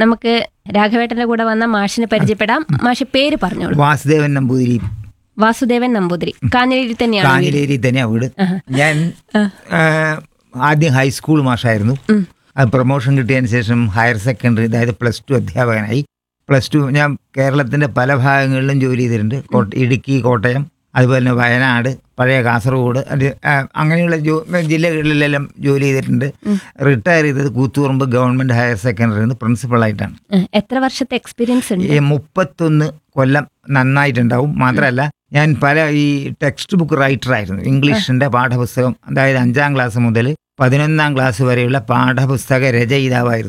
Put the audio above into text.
നമുക്ക് രാഘവേട്ടന്റെ കൂടെ വന്ന മാഷിനെ പരിചയപ്പെടാം മാഷ് പേര് പറഞ്ഞോളൂ വാസുദേവൻ നമ്പൂതിരി വാസുദേവൻ നമ്പൂതിരി കാഞ്ഞിലേരി തന്നെയാണ് വീട്. കാഞ്ഞിലേരി തന്നെയാണ് വീട് ഞാൻ ആ, ആദ്യം ഹൈസ്കൂൾ മാഷായിരുന്നു അത് പ്രൊമോഷൻ കിട്ടിയതിന് ശേഷം ഹയർ സെക്കൻഡറി അതായത് പ്ലസ് ടു അധ്യാപകനായി പ്ലസ് ടു ഞാൻ കേരളത്തിന്റെ പല ഭാഗങ്ങളിലും ജോലി ചെയ്തിട്ടുണ്ട് കോട്ട- ഇടുക്കി കോട്ടയം അതുപോലെ തന്നെ വയനാട് പഴയ കാസർഗോഡ് അത് ആ, അങ്ങനെയുള്ള ജോ ജില്ലകളിലെല്ലാം ജോലി ചെയ്തിട്ടുണ്ട് റിട്ടയർ ചെയ്തത് കൂത്തുപറമ്പ് ഗവൺമെന്റ് ഹയർ സെക്കൻഡറി പ്രിൻസിപ്പളായിട്ടാണ് ഉം. എത്ര വർഷത്തെ എക്സ്പീരിയൻസ് ഉണ്ട് ഈ മുപ്പത്തൊന്ന് കൊല്ലം നന്നായിട്ടുണ്ടാവും മാത്രമല്ല ഞാൻ പല ഈ ടെക്സ്റ്റ് ബുക്ക് റൈറ്റർ ആയിരുന്നു ഇംഗ്ലീഷിന്റെ പാഠപുസ്തകം അതായത് അഞ്ചാം ക്ലാസ് മുതൽ പതിനൊന്നാം ക്ലാസ് വരെയുള്ള പാഠപുസ്തക രചയിതാവായിരുന്നു